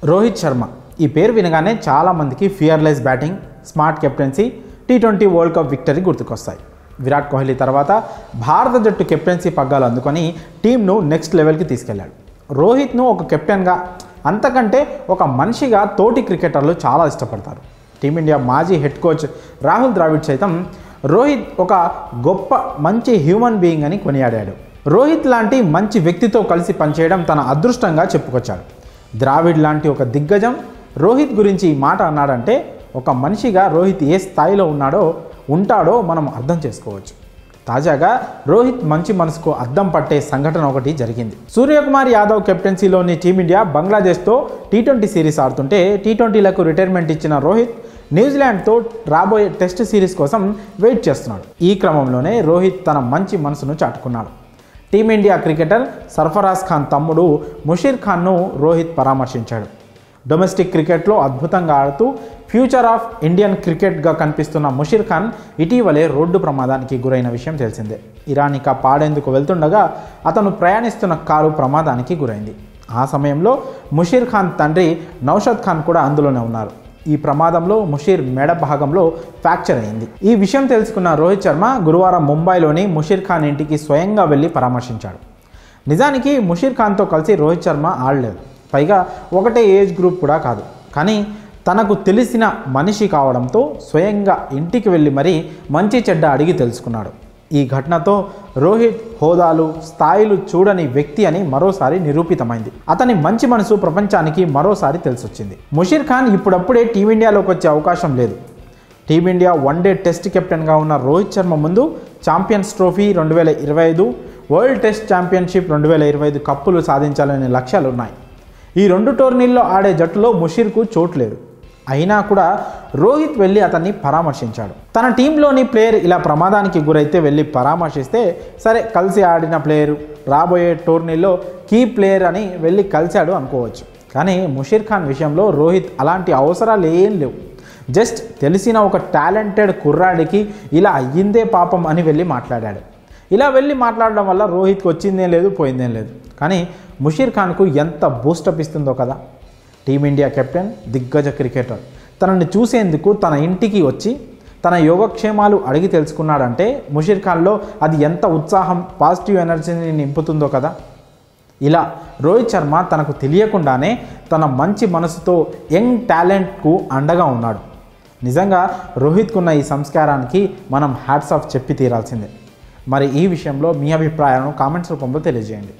రోహిత్ శర్మ ఈ పేరు వినగానే చాలామందికి fearless batting smart captaincy T twenty world cup victory గుర్తుకొస్తాయి విరాట్ కోహ్లీ తర్వాత భారత జట్టు కెప్టెన్సీ పగ్గాలు అందుకొని టీంను నెక్స్ట్ లెవెల్కి తీసుకెళ్లాడు రోహిత్ను ఒక కెప్టెన్గా అంతకంటే ఒక మనిషిగా తోటి క్రికెటర్లు చాలా ఇష్టపడతారు టీమిండియా మాజీ హెడ్ కోచ్ రాహుల్ ద్రావిడ్ సైతం రోహిత్ ఒక గొప్ప మంచి హ్యూమన్ బీయింగ్ అని కొనియాడాడు రోహిత్ లాంటి మంచి వ్యక్తితో కలిసి పనిచేయడం తన అదృష్టంగా చెప్పుకొచ్చాడు ద్రావిడ్ లాంటి ఒక దిగ్గజం రోహిత్ గురించి ఈ మాట అన్నాడంటే ఒక మనిషిగా రోహిత్ ఏ స్థాయిలో ఉన్నాడో ఉంటాడో మనం అర్థం చేసుకోవచ్చు తాజాగా రోహిత్ మంచి మనసుకు అద్దం పట్టే సంఘటన ఒకటి జరిగింది సూర్యకుమార్ యాదవ్ కెప్టెన్సీలోని టీమిండియా బంగ్లాదేశ్తో టీ ట్వంటీ సిరీస్ ఆడుతుంటే టీ ట్వంటీలకు రిటైర్మెంట్ ఇచ్చిన రోహిత్ న్యూజిలాండ్తో రాబోయే టెస్ట్ సిరీస్ కోసం వెయిట్ చేస్తున్నాడు ఈ క్రమంలోనే రోహిత్ తన మంచి మనసును చాటుకున్నాడు టీమిండియా క్రికెటర్ సర్ఫరాజ్ ఖాన్ తమ్ముడు ముషీర్ ఖాన్ను రోహిత్ పరామర్శించాడు డొమెస్టిక్ క్రికెట్లో అద్భుతంగా ఆడుతూ ఫ్యూచర్ ఆఫ్ ఇండియన్ క్రికెట్గా కనిపిస్తున్న ముషీర్ ఖాన్ ఇటీవలే రోడ్డు ప్రమాదానికి గురైన విషయం తెలిసిందే ఇరానికా పాడేందుకు వెళ్తుండగా అతను ప్రయాణిస్తున్న కారు ప్రమాదానికి గురైంది ఆ సమయంలో ముషీర్ ఖాన్ తండ్రి నౌషద్ ఖాన్ కూడా అందులోనే ఉన్నారు ఈ ప్రమాదంలో ముషీర్ మెడ భాగంలో ఫ్రాక్చర్ అయింది ఈ విషయం తెలుసుకున్న రోహిత్ శర్మ గురువారం ముంబైలోని ముషీర్ ఖాన్ ఇంటికి స్వయంగా వెళ్ళి పరామర్శించాడు నిజానికి ముషీర్ ఖాన్తో కలిసి రోహిత్ శర్మ ఆడలేదు పైగా ఒకటే ఏజ్ గ్రూప్ కూడా కాదు కానీ తనకు తెలిసిన మనిషి కావడంతో స్వయంగా ఇంటికి వెళ్ళి మరీ మంచి చెడ్డ అడిగి తెలుసుకున్నాడు ఈ ఘటనతో రోహిత్ హోదాలు స్థాయిలు చూడని వ్యక్తి అని మరోసారి నిరూపితమైంది అతని మంచి మనసు ప్రపంచానికి మరోసారి తెలిసొచ్చింది ముషీర్ ఖాన్ ఇప్పుడప్పుడే టీమిండియాలోకి వచ్చే అవకాశం లేదు టీమిండియా వన్డే టెస్ట్ కెప్టెన్గా ఉన్న రోహిత్ శర్మ ముందు ఛాంపియన్స్ ట్రోఫీ రెండు వేల ఇరవై ఐదు వరల్డ్ టెస్ట్ ఛాంపియన్షిప్ రెండు వేల ఇరవై ఐదు కప్పులు సాధించాలనే లక్ష్యాలు ఉన్నాయి ఈ రెండు టోర్నీల్లో ఆడే జట్టులో ముషీర్కు చోటు లేదు అయినా కూడా రోహిత్ వెళ్ళి అతన్ని పరామర్శించాడు తన టీంలోని ప్లేయర్ ఇలా ప్రమాదానికి గురైతే వెళ్ళి పరామర్శిస్తే సరే కలిసి ఆడిన ప్లేయరు రాబోయే టోర్నీలో కీ ప్లేయర్ అని వెళ్ళి కలిశాడు అనుకోవచ్చు కానీ ముషీర్ ఖాన్ విషయంలో రోహిత్ అలాంటి అవసరాలు ఏం లేవు జస్ట్ తెలిసిన ఒక టాలెంటెడ్ కుర్రాడికి ఇలా అయ్యిందే పాపం అని వెళ్ళి మాట్లాడాడు ఇలా వెళ్ళి మాట్లాడడం వల్ల రోహిత్కి వచ్చిందేం లేదు పోయిందేం లేదు కానీ ముషీర్ ఖాన్కు ఎంత బూస్టప్ ఇస్తుందో కదా టీమిండియా కెప్టెన్ దిగ్గజ క్రికెటర్ తనని చూసేందుకు తన ఇంటికి వచ్చి తన యోగక్షేమాలు అడిగి తెలుసుకున్నాడంటే ముషీర్ ఖాన్లో అది ఎంత ఉత్సాహం పాజిటివ్ ఎనర్జీని నింపుతుందో కదా ఇలా రోహిత్ శర్మ తనకు తెలియకుండానే తన మంచి మనసుతో యంగ్ టాలెంట్కు అండగా ఉన్నాడు నిజంగా రోహిత్కున్న ఈ సంస్కారానికి మనం హ్యాట్స్ ఆఫ్ చెప్పి తీరాల్సిందే మరి ఈ విషయంలో మీ అభిప్రాయాలను కామెంట్స్ రూపంలో తెలియజేయండి